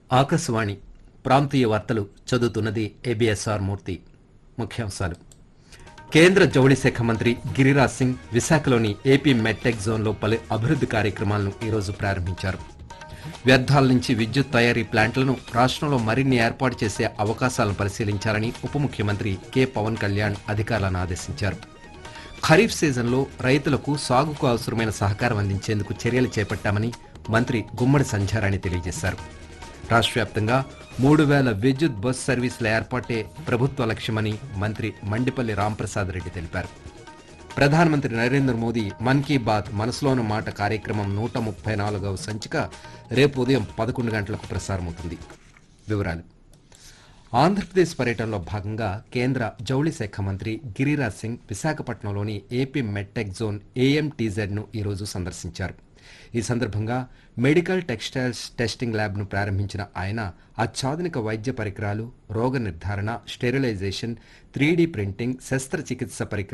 ఆకాశవాణి ప్రాంతీయ వార్తలు చదువుతున్నది ఏబిఎస్ఆర్ మూర్తి ముఖ్యాంశాలు కేంద్ర జౌళి శాఖ మంత్రి గిరిరాజ్ సింగ్ విశాఖలోని ఏపీ మెట్టెక్ జోన్లో పలు అభివృద్ది కార్యక్రమాలను ఈరోజు ప్రారంభించారు వ్యర్థాల నుంచి విద్యుత్ తయారీ ప్లాంట్లను రాష్ట్రంలో మరిన్ని ఏర్పాటు చేసే అవకాశాలను పరిశీలించాలని ఉప ముఖ్యమంత్రి కె పవన్ కళ్యాణ్ అధికారులను ఆదేశించారు ఖరీఫ్ సీజన్లో రైతులకు సాగుకు అవసరమైన సహకారం అందించేందుకు చర్యలు చేపట్టామని మంత్రి గుమ్మడి సంధ్యారాణి తెలియజేశారు రాష్ట్ర వ్యాప్తంగా మూడు వేల విద్యుత్ బస్ సర్వీసుల ఏర్పాటే ప్రభుత్వ లక్ష్యమని మంత్రి మండిపల్లి రాంప్రసాద్ రెడ్డి తెలిపారు ప్రధానమంత్రి నరేంద్ర మోదీ మన్ కీ బాత్ మనసులోని మాట కార్యక్రమం నూట ముప్పై నాలుగవ సంచిక రేపు ఉదయం పదకొండు గంటలకు ప్రసారమవుతుంది వివరాలు ఆంధ్రప్రదేశ్ పర్యటనలో భాగంగా కేంద్ర జౌళి శాఖ మంత్రి గిరిరాజ్ సింగ్ విశాఖపట్నంలోని ఏపీ మెట్టెక్ జోన్ ఏఎంటీజెడ్ ను ఈరోజు సందర్శించారు ఈ సందర్భంగా మెడికల్ టెక్స్టైల్స్ టెస్టింగ్ ల్యాబ్ ను ప్రారంభించిన ఆయన అత్యాధునిక వైద్య పరికరాలు రోగ నిర్ధారణ స్టెరిలైజేషన్ త్రీ ప్రింటింగ్ శస్త్రచికిత్స పరికరాలు